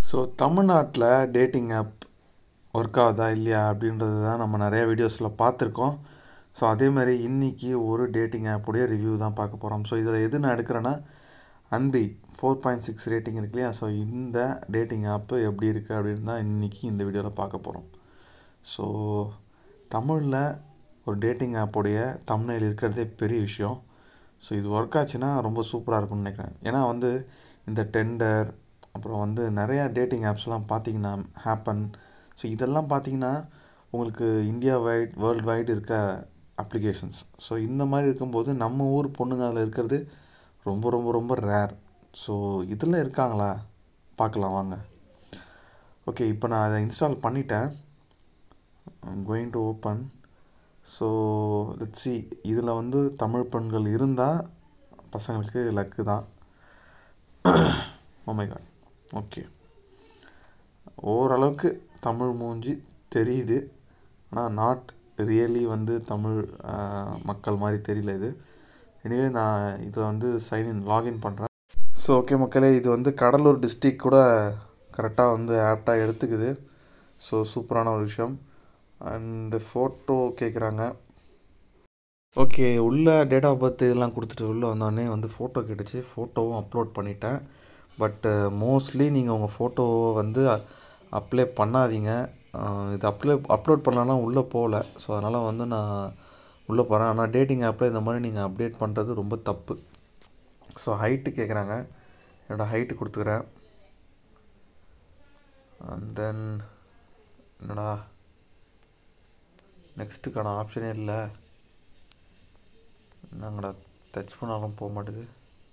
so தமிழ்நாட்டில் dating app work ஆகுதா இல்லையா அப்படின்றது தான் நம்ம நிறைய வீடியோஸில் பார்த்துருக்கோம் ஸோ அதே மாதிரி இன்றைக்கி ஒரு டேட்டிங் ஆப்புடைய ரிவ்யூ தான் பார்க்க போகிறோம் ஸோ இதில் எது நான் எடுக்கிறேன்னா அன்பி ஃபோர் பாயிண்ட் சிக்ஸ் ரேட்டிங் இருக்கு இல்லையா ஸோ இந்த டேட்டிங் ஆப்பு எப்படி இருக்குது அப்படின்னு தான் இன்றைக்கி இந்த வீடியோவில் பார்க்க போகிறோம் ஸோ தமிழில் ஒரு டேட்டிங் ஆப்புடைய தமிழில் இருக்கிறதே பெரிய விஷயம் ஸோ இது ஒர்க் ஆச்சுன்னா ரொம்ப சூப்பராக இருக்கும்னு நினைக்கிறேன் ஏன்னா வந்து இந்த டெண்டர் அப்புறம் வந்து நிறையா டேட்டிங் ஆப்ஸ்லாம் பார்த்தீங்கன்னா ஹேப்பன் ஸோ இதெல்லாம் பார்த்தீங்கன்னா உங்களுக்கு இந்தியா வைட் வேர்ல்டு வைடு இருக்க அப்ளிகேஷன்ஸ் ஸோ இந்த மாதிரி இருக்கும்போது நம்ம ஊர் பொண்ணுங்க அதில் இருக்கிறது ரொம்ப ரொம்ப ரொம்ப ரேர் ஸோ இதில் இருக்காங்களா பார்க்கலாம் வாங்க ஓகே இப்போ நான் அதை இன்ஸ்டால் பண்ணிட்டேன் going to open so let see இதில் வந்து தமிழ் பெண்கள் இருந்தால் பசங்களுக்கு லக்கு தான் ஓமை காட் ஓகே ஓரளவுக்கு தமிழ் மூஞ்சி தெரியுது ஆனால் நாட் ரியலி வந்து தமிழ் மக்கள் மாதிரி தெரியல இது எனிவே நான் இதில் வந்து சைன்இன் லாகின் பண்ணுறேன் ஸோ ஓகே மக்களே இது வந்து கடலூர் டிஸ்ட்ரிக் கூட கரெக்டாக வந்து ஆப்டாக எடுத்துக்குது ஸோ சூப்பரான ஒரு விஷயம் அண்டு ஃபோட்டோ கேட்குறாங்க ஓகே உள்ள டேட் ஆஃப் பர்த் இதெல்லாம் கொடுத்துட்டு உள்ளே வந்தோடனே வந்து ஃபோட்டோ கேட்டுச்சு ஃபோட்டோவும் அப்லோட் பண்ணிட்டேன் பட்டு மோஸ்ட்லி நீங்கள் உங்கள் ஃபோட்டோவை வந்து அப்ளை பண்ணாதீங்க இது அப்ளை அப்லோட் பண்ணலாம் உள்ளே போகல ஸோ அதனால் வந்து நான் உள்ளே போகிறேன் ஆனால் டேட்டிங் ஆப்பில் இந்த மாதிரி நீங்கள் அப்டேட் பண்ணுறது ரொம்ப தப்பு ஸோ ஹைட்டு கேட்குறாங்க என்னோடய ஹைட்டு கொடுத்துக்கிறேன் அண்ட் தென் என்னடா நெக்ஸ்ட்டுக்கான ஆப்ஷனே இல்லை என்னங்கடா டச் பண்ணாலும் போக மாட்டுது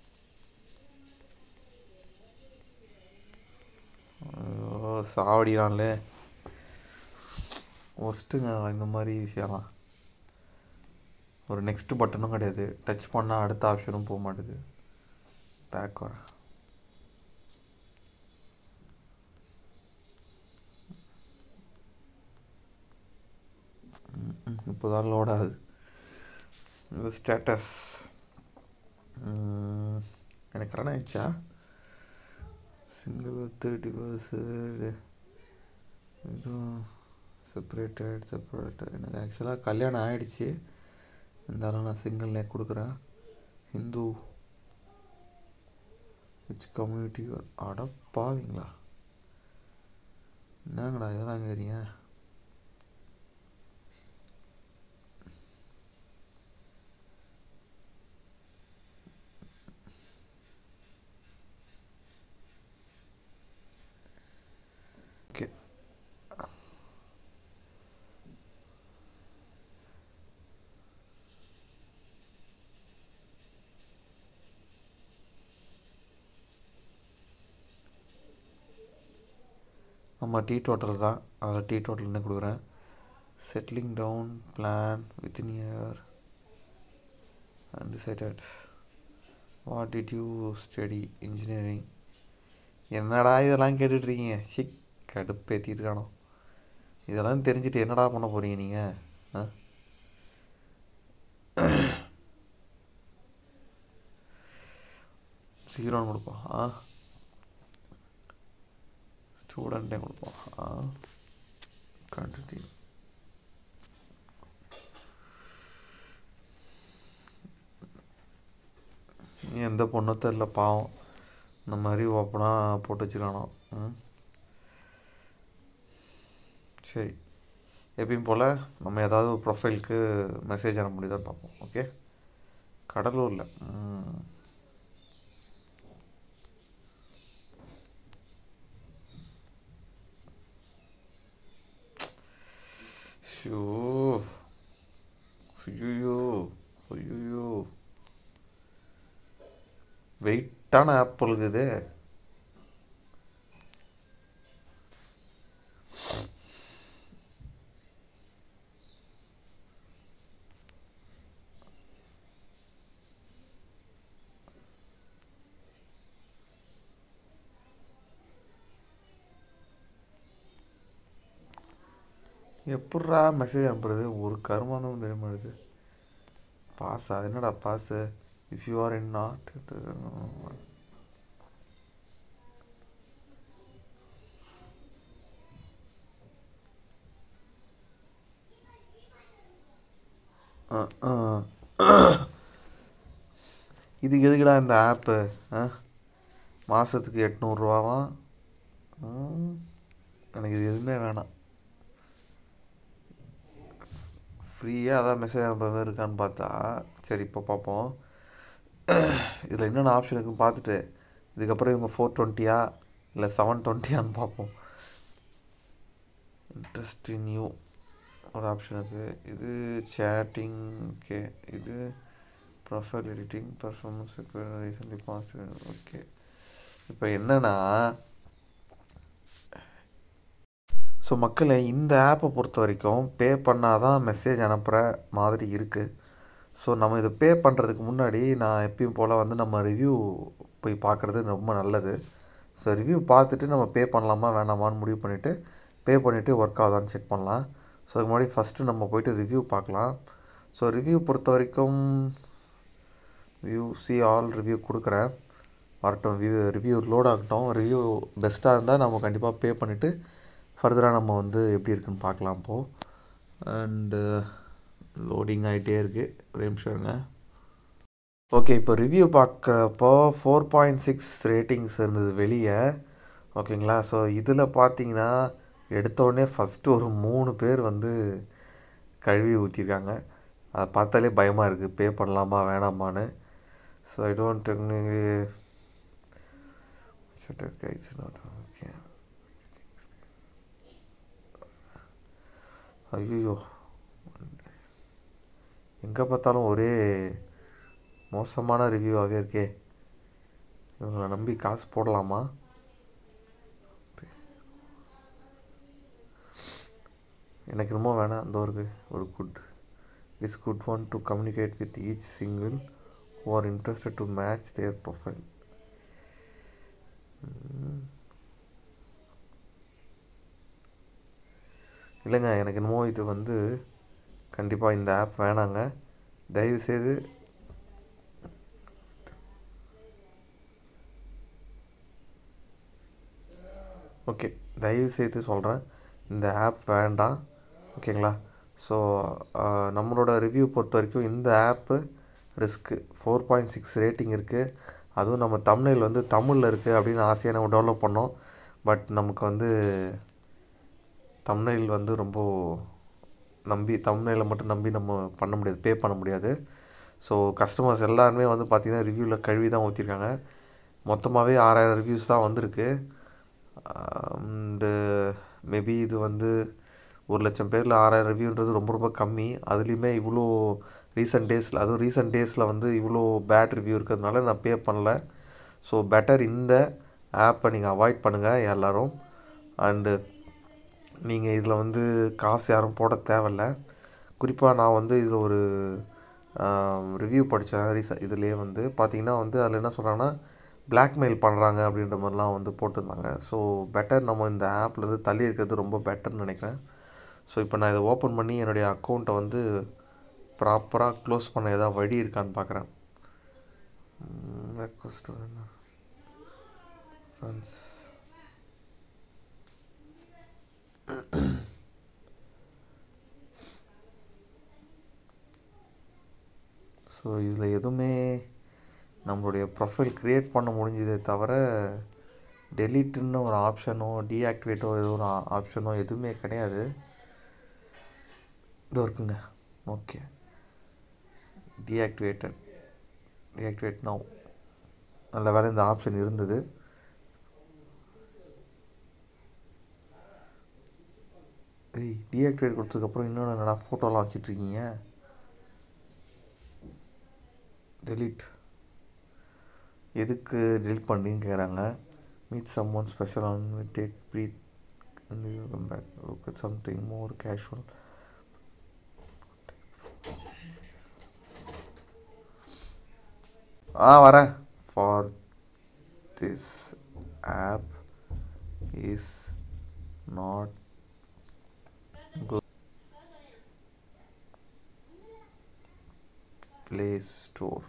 ஐயோ சாவடிறான்லே ஒஸ்ட்டுங்க இந்த மாதிரி விஷயம்லாம் ஒரு நெக்ஸ்ட் பட்டனும் கிடையாது டச் பண்ணால் அடுத்த ஆப்ஷனும் போக மாட்டுது பேக் வரேன் இப்போ தான் லோட் ஆகுது இது ஸ்டேட்டஸ் எனக்கு கல்யாணம் ஆயிடுச்சா சிங்கிள் தேர்ட்டி பர்ஸ் இதுவும் செப்பரேட்டட் செப்பரேட்டட் எனக்கு ஆக்சுவலாக கல்யாணம் ஆகிடுச்சி இருந்தாலும் நான் சிங்கிள்னே கொடுக்குறேன் ஹிந்து விச் கம்யூனிட்டி அட பாவீங்களா என்னங்கடா இதெல்லாம் கேறீங்க ஓகே ஆமாம் டீ டோட்டல் தான் அதில் டீ டோட்டல்னு கொடுக்குறேன் settling down plan within year undecided what did you study engineering என்னடா இதெல்லாம் கேட்டுட்ருக்கீங்க சி கடுப்பேற்றிட்டு காணும் இதெல்லாம் தெரிஞ்சுட்டு என்னடா பண்ண போகிறீங்க நீங்கள் ஆ ஜீரோன்னு கொடுப்போம் ஆ ஸ்டூடெண்ட்டே கொடுப்போம் ஆ கண்டினியூ எந்த பொண்ணும் தெரில பாவம் இந்த மாதிரி ஓப்பனாக போட்டு வச்சுக்கானோ ம் சரி எப்பயும் போல் நம்ம ஏதாவது ஒரு ப்ரொஃபைலுக்கு மெசேஜ் அனுப்ப முடியுதான்னு பார்ப்போம் ஓகே கடலூரில் ஷோ ஐயோ ஐயோ வெயிட்டான ஆப் இருக்குது எப்பட்றா மெசேஜ் அனுப்புறது ஒரு கருமாந்தம் தெரிய மாட்டேது பாஸா என்னடா boss if you are in not இதுக்கு எதுக்குடா இந்த ஆப்பு ஆ மாதத்துக்கு எட்நூறுரூவாவாம் எனக்கு இது எதுவுமே வேணாம் ஃப்ரீயாக அதான் மெசேஜ் அனுப்புற மாதிரி இருக்கான்னு பார்த்தா சரி இப்போ பார்ப்போம் இதில் என்னென்ன ஆப்ஷன் இருக்குன்னு பார்த்துட்டு இதுக்கப்புறம் இவங்க ஃபோர் டுவெண்ட்டியா இல்லை செவன் டுவெண்ட்டியான்னு பார்ப்போம் இன்ட்ரெஸ்ட் நியூ ஒரு ஆப்ஷன் இருக்குது இது சேட்டிங் ஓகே இது profile editing performance recently positive okay இப்போ என்னென்னா ஸோ மக்களை இந்த ஆப்பை பொறுத்த வரைக்கும் பே பண்ணால் தான் மெசேஜ் அனுப்புகிற மாதிரி இருக்குது ஸோ நம்ம இதை பே பண்ணுறதுக்கு முன்னாடி நான் எப்பயும் போல் வந்து நம்ம ரிவ்யூ போய் பார்க்குறது ரொம்ப நல்லது ஸோ ரிவ்யூ பார்த்துட்டு நம்ம பே பண்ணலாமா வேணாமான்னு முடிவு பண்ணிவிட்டு பே பண்ணிவிட்டு ஒர்க் ஆகுதான்னு செக் பண்ணலாம் ஸோ அதுக்கு முன்னாடி ஃபஸ்ட்டு நம்ம போயிட்டு ரிவ்யூ பார்க்கலாம் ஸோ ரிவ்யூ பொறுத்த வரைக்கும் வியூ சி ஆல் ரிவ்யூ கொடுக்குறேன் வரட்டும் வியூ ரிவ்யூ லோட் ஆகட்டும் ரிவ்யூ பெஸ்ட்டாக இருந்தால் நம்ம கண்டிப்பாக பே பண்ணிவிட்டு ஃபர்தராக நம்ம வந்து எப்படி இருக்குன்னு பார்க்கலாம் இப்போது அண்டு லோடிங் ஆகிட்டே இருக்குது ஒரே நிமிஷம் இருங்க ஓகே இப்போ ரிவ்யூ பார்க்குறப்போ ஃபோர் பாயிண்ட் சிக்ஸ் ரேட்டிங்ஸ் இருந்தது வெளியே ஓகேங்களா ஸோ இதில் பார்த்தீங்கன்னா எடுத்தோடனே ஃபஸ்ட்டு ஒரு மூணு பேர் வந்து கழுவி ஊற்றிருக்காங்க அதை பார்த்தாலே பயமாக இருக்குது பே பண்ணலாமா வேணாமான்னு so I don't it's not okay ஐயோ எங்கே பார்த்தாலும் ஒரே மோசமான ரிவ்யூவாகவே இருக்கே இவங்களை நம்பி காசு போடலாமா எனக்கு ரொம்ப வேணாம் அந்த ஒரு ஒரு good is good one to communicate with each single who are interested to match their profile இல்லைங்க எனக்கு என்னமோ இது வந்து கண்டிப்பாக இந்த ஆப் வேணாங்க தயவுசெய்து ஓகே தயவுசெய்து சொல்கிறேன் இந்த ஆப் வேண்டாம் ஓகேங்களா ஸோ நம்மளோட ரிவ்யூ பொறுத்த வரைக்கும் இந்த ஆப்பு ரிஸ்க்கு ஃபோர் பாயிண்ட் சிக்ஸ் ரேட்டிங் இருக்குது அதுவும் நம்ம தமிழில் வந்து தமிழில் இருக்குது அப்படின்னு ஆசையாக நம்ம டெவலப் பண்ணோம் பட் நமக்கு வந்து தமிழில் வந்து ரொம்ப நம்பி தமிழில் மட்டும் நம்பி நம்ம பண்ண முடியாது பே பண்ண முடியாது ஸோ கஸ்டமர்ஸ் எல்லாருமே வந்து பார்த்திங்கன்னா ரிவ்யூவில் கழுவி தான் ஊற்றிருக்காங்க மொத்தமாகவே ஆறாயிரம் ரிவ்யூஸ் தான் வந்திருக்கு அண்டு மேபி இது வந்து ஒரு லட்சம் பேரில் ஆறாயிரம் ரிவ்யூன்றது ரொம்ப ரொம்ப கம்மி அதுலேயுமே இவ்வளோ ரீசெண்ட் டேஸில் அதுவும் ரீசெண்ட் டேஸில் வந்து இவ்வளோ பேட் ரிவ்யூ இருக்கிறதுனால நான் பே பண்ணல ஸோ பெட்டர் இந்த ஆப்பை நீங்கள் அவாய்ட் பண்ணுங்கள் எல்லோரும் அண்டு நீங்கள் இதில் வந்து காசு யாரும் போட தேவையில்ல குறிப்பாக நான் வந்து இதில் ஒரு ரிவ்யூ படித்தேன் ரீச இதுலேயே வந்து பார்த்திங்கன்னா வந்து அதில் என்ன சொல்கிறாங்கன்னா பிளாக்மெயில் பண்ணுறாங்க அப்படின்ற மாதிரிலாம் வந்து போட்டிருந்தாங்க ஸோ பெட்டர் நம்ம இந்த ஆப்லேருந்து தள்ளி இருக்கிறது ரொம்ப பெட்டர்னு நினைக்கிறேன் ஸோ இப்போ நான் இதை ஓப்பன் பண்ணி என்னுடைய அக்கௌண்ட்டை வந்து ப்ராப்பராக க்ளோஸ் பண்ண ஏதாவது வழி இருக்கான்னு பார்க்குறேன் ரெக்வஸ்ட் ஃப்ரெண்ட்ஸ் ஸோ இதில் எதுவுமே நம்மளுடைய ப்ரொஃபைல் க்ரியேட் பண்ண முடிஞ்சதே தவிர டெலீட்டுன்னு ஒரு ஆப்ஷனோ டீஆக்டிவேட்டோ ஏதோ ஒரு ஆப்ஷனோ எதுவுமே கிடையாது இதோ இருக்குங்க ஓகே டீஆக்டிவேட்டட் டீஆக்டிவேட் நோ நல்ல வேலை இந்த ஆப்ஷன் இருந்தது ஏய் டீஆக்டிவேட் கொடுத்ததுக்கப்புறம் இன்னொன்று என்னடா ஃபோட்டோலாம் வச்சிட்ருக்கீங்க டெலீட் எதுக்கு டெலிட் பண்ணுறீங்கன்னு கேட்குறாங்க meet someone special on take breath come back look at something more casual ah வரேன் for this app is not good play store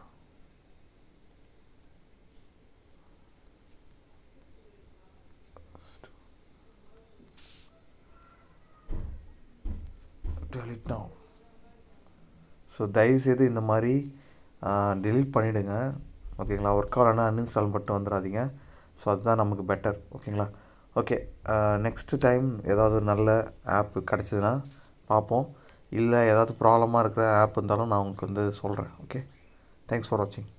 delete now so தயவுசெய்து இந்த மாதிரி டெலீட் பண்ணிவிடுங்க ஓகேங்களா ஒர்க் ஆகலைன்னா அன்இன்ஸ்டால் மட்டும் வந்துடாதீங்க ஸோ அதுதான் நமக்கு பெட்டர் ஓகேங்களா ஓகே நெக்ஸ்ட்டு டைம் ஏதாவது ஒரு நல்ல ஆப் கிடச்சிதுன்னா பார்ப்போம் இல்லை ஏதாவது ப்ராப்ளமாக இருக்கிற ஆப் இருந்தாலும் நான் உங்களுக்கு வந்து சொல்கிறேன் ஓகே தேங்க்ஸ் ஃபார் வாட்சிங்